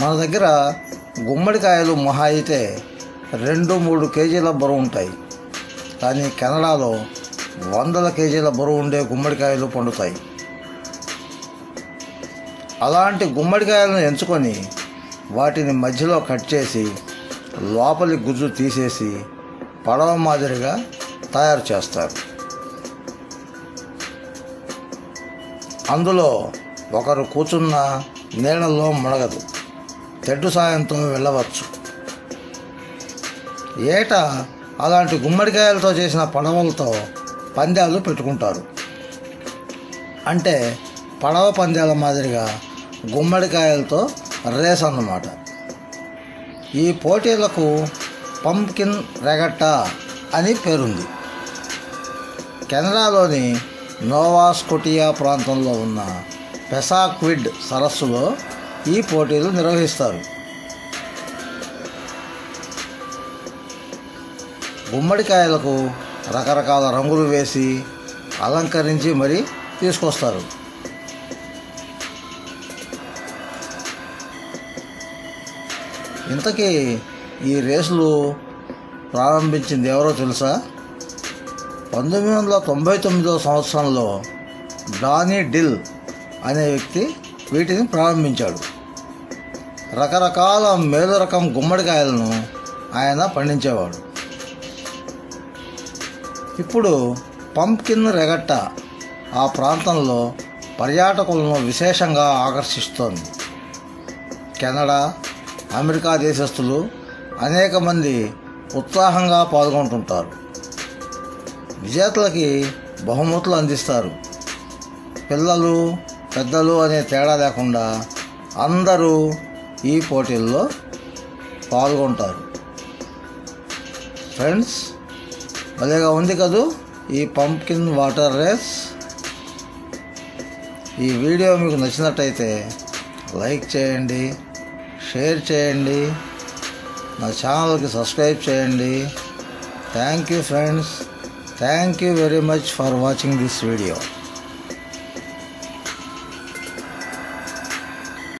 మన దగ్గర గుమ్మడికాయలు మహా అయితే రెండు మూడు కేజీల బరువు ఉంటాయి కానీ కెనడాలో వందల కేజీల బరువు ఉండే గుమ్మడికాయలు పండుతాయి అలాంటి గుమ్మడికాయలను ఎంచుకొని వాటిని మధ్యలో కట్ చేసి లోపలి గుజ్జు తీసేసి పడవ మాదిరిగా తయారు చేస్తారు అందులో ఒకరు కూర్చున్న నీళ్ళలో మునగదు తెడ్డు సాయంతో వెళ్ళవచ్చు ఏటా అలాంటి గుమ్మడికాయలతో చేసిన పడవలతో పందాలు పెట్టుకుంటారు అంటే పడవ పందాల మాదిరిగా గుమ్మడికాయలతో రేస్ అన్నమాట ఈ పోటీలకు పంప్కిన్ రెగట్టా అని పేరుంది కెనడాలోని నోవా స్కోటియా ప్రాంతంలో ఉన్న పెసాక్విడ్ సరస్సులో ఈ పోటీలు నిర్వహిస్తారు గుమ్మడికాయలకు రకరకాల రంగులు వేసి అలంకరించి మరీ తీసుకొస్తారు ఇంతకీ ఈ రేసులు ప్రారంభించింది ఎవరో తెలుసా పంతొమ్మిది వందల తొంభై తొమ్మిదో సంవత్సరంలో డానీ డిల్ అనే వ్యక్తి వీటిని ప్రారంభించాడు రకరకాల మేలు రకం గుమ్మడికాయలను ఆయన పండించేవాడు ఇప్పుడు పంప్కిన్ రెగట్ట ఆ ప్రాంతంలో పర్యాటకులను విశేషంగా ఆకర్షిస్తోంది కెనడా అమెరికా దేశస్తులు అనేక మంది ఉత్సాహంగా పాల్గొంటుంటారు విజేతలకి బహుమతులు అందిస్తారు పిల్లలు పెద్దలు అనే తేడా లేకుండా అందరూ ఈ పోటీల్లో పాల్గొంటారు ఫ్రెండ్స్ భలేగా ఉంది కదూ ఈ పంప్కిన్ వాటర్ రేస్ ఈ వీడియో మీకు నచ్చినట్టయితే లైక్ చేయండి షేర్ చేయండి నా ఛానల్కి సబ్స్క్రైబ్ చేయండి thank you friends thank you very much for watching this video